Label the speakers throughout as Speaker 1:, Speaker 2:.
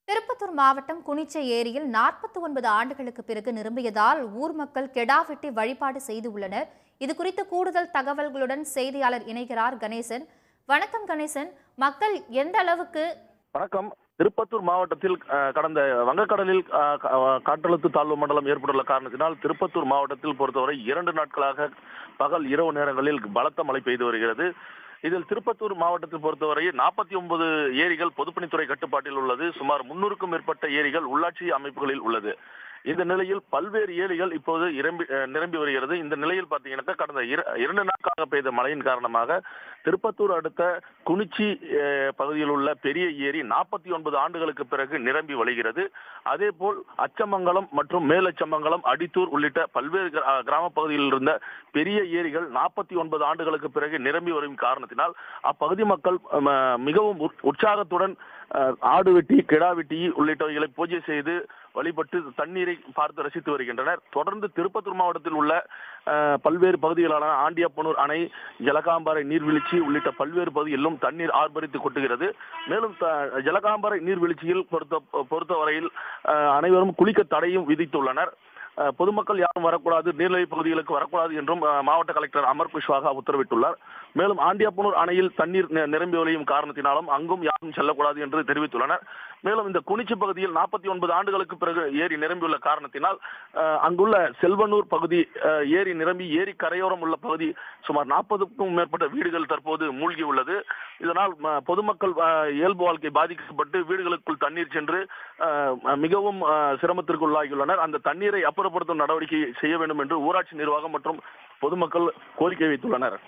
Speaker 1: திருப்பத்தூர் மாவட்டம் குனிச்சை ஏரியில் நாற்பத்தி ஒன்பது ஆண்டுகளுக்கு பிறகு நிரம்பியதால் ஊர் மக்கள் கெடா வெட்டி வழிபாடு செய்து உள்ளனர் இது குறித்த கூடுதல் தகவல்களுடன் செய்தியாளர் இணைகிறார் கணேசன் வணக்கம் கணேசன் மக்கள் எந்த அளவுக்கு
Speaker 2: வணக்கம் திருப்பத்தூர் மாவட்டத்தில் அஹ், கடந்த வங்கக்கடலில் அஹ், கா- அஹ், காற்றழுத்த தாழ்வு மண்டலம் ஏற்பட்டுள்ள காரணத்தினால் திருப்பத்தூர் மாவட்டத்தில் பொறுத்தவரை இரண்டு நாட்களாக பகல் இரவு நேரங்களில் பலத்த மழை பெய்து வருகிறது இதில் திருப்பத்தூர் மாவட்டத்தை பொறுத்தவரை நாற்பத்தி ஒன்பது ஏரிகள் பொதுப்பணித்துறை கட்டுப்பாட்டில் உள்ளது சுமார் முன்னூறுக்கும் மேற்பட்ட ஏரிகள் உள்ளாட்சி அமைப்புகளில் உள்ளது இந்த நிலையில் பல்வேறு ஏரிகள் இப்போது நிரம்பி அஹ், நிரம்பி வருகிறது இந்த நிலையில் பார்த்தீங்கன்னாக்கா கடந்த இர- இரண்டு நாட்களாக பெய்த மழையின் காரணமாக திருப்பத்தூர் அடுத்த குனிச்சி அஹ், பகுதியில் உள்ள பெரிய ஏரி நாற்பத்தி ஒன்பது ஆண்டுகளுக்கு பிறகு நிரம்பி வழிகிறது அதேபோல் அச்சமங்கலம் மற்றும் மேலச்சமங்கலம் அடித்தூர் உள்ளிட்ட பல்வேறு கிரா- அஹ், கிராம பகுதியில் இருந்த பெரிய ஏரிகள் நாற்பத்தி ஒன்பது ஆண்டுகளுக்கு பிறகு நிரம்பி வரும் காரணத்தினால் அப்பகுதி மக்கள் ம, மிகவும் உற்- உற்சாகத்துடன் அஹ், ஆடு வெட்டி கிடா வெட்டி உள்ளிட்டவைகளை பூஜை செய்து வழிபட்டு தண்ணீரை பார்த்து ரசித்து வருகின்றனர் தொடர்ந்து திருப்பத்தூர் மாவட்டத்தில் உள்ள அஹ், பல்வேறு பகுதிகளான ஆண்டியப்பனூர் அணை ஜலகாம்பாறை நீர்வீழ்ச்சி உள்ளிட்ட பல்வேறு பகுதிகளிலும் தண்ணீர் ஆர்ப்பரித்து கொட்டுகிறது மேலும் த- ஜலகாம்பாறை நீர்வீழ்ச்சியில் பொறுத்த பொறுத்தவரையில் அஹ், அனைவரும் குளிக்க தடையும் விதித்துள்ளனர் அஹ், பொதுமக்கள் யாரும் வரக்கூடாது நீர்நிலை பகுதிகளுக்கு வரக்கூடாது என்றும் அஹ், மாவட்ட கலெக்டர் அமர் குஷ்வாகா உத்தரவிட்டுள்ளார் மேலும் ஆண்டியாப்பனூர் அணையில் தண்ணீர் நி- நிரம்பி வழியும் காரணத்தினாலும் அங்கும் யாரும் செல்லக்கூடாது என்று தெரிவித்துள்ளனர் மேலும் இந்த குனிச்சி பகுதியில் நாற்பத்தி ஒன்பது ஆண்டுகளுக்கு பிறகு ஏரி நிரம்பியுள்ள காரணத்தினால் அஹ், அங்குள்ள செல்வனூர் பகுதி அஹ், ஏரி நிரம்பி ஏரி கரையோரம் உள்ள பகுதி சுமார் நாற்பதுக்கும் மேற்பட்ட வீடுகள் தற்போது மூழ்கி உள்ளது இதனால் ம- பொதுமக்கள் அஹ், இயல்பு வாழ்க்கை பாதிக்கப்பட்டு வீடுகளுக்குள் தண்ணீர் சென்று அஹ், மிகவும் அஹ், சிரமத்திற்கு உள்ளாகியுள்ளனர் அந்த தண்ணீரை அப்புறப்படுத்தும் நடவடிக்கை செய்ய வேண்டும் என்று ஊராட்சி நிர்வாகம் மற்றும் பொதுமக்கள் கோரிக்கை வைத்துள்ளனர்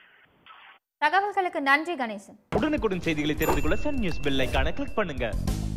Speaker 1: தகவல்களுக்கு நன்றி கணேசன்
Speaker 3: உடனுக்குடன் செய்திகளை தெரிந்து கொள்ள சன் நியூஸ் பெல் ஐகானை கிளிக் பண்ணுங்க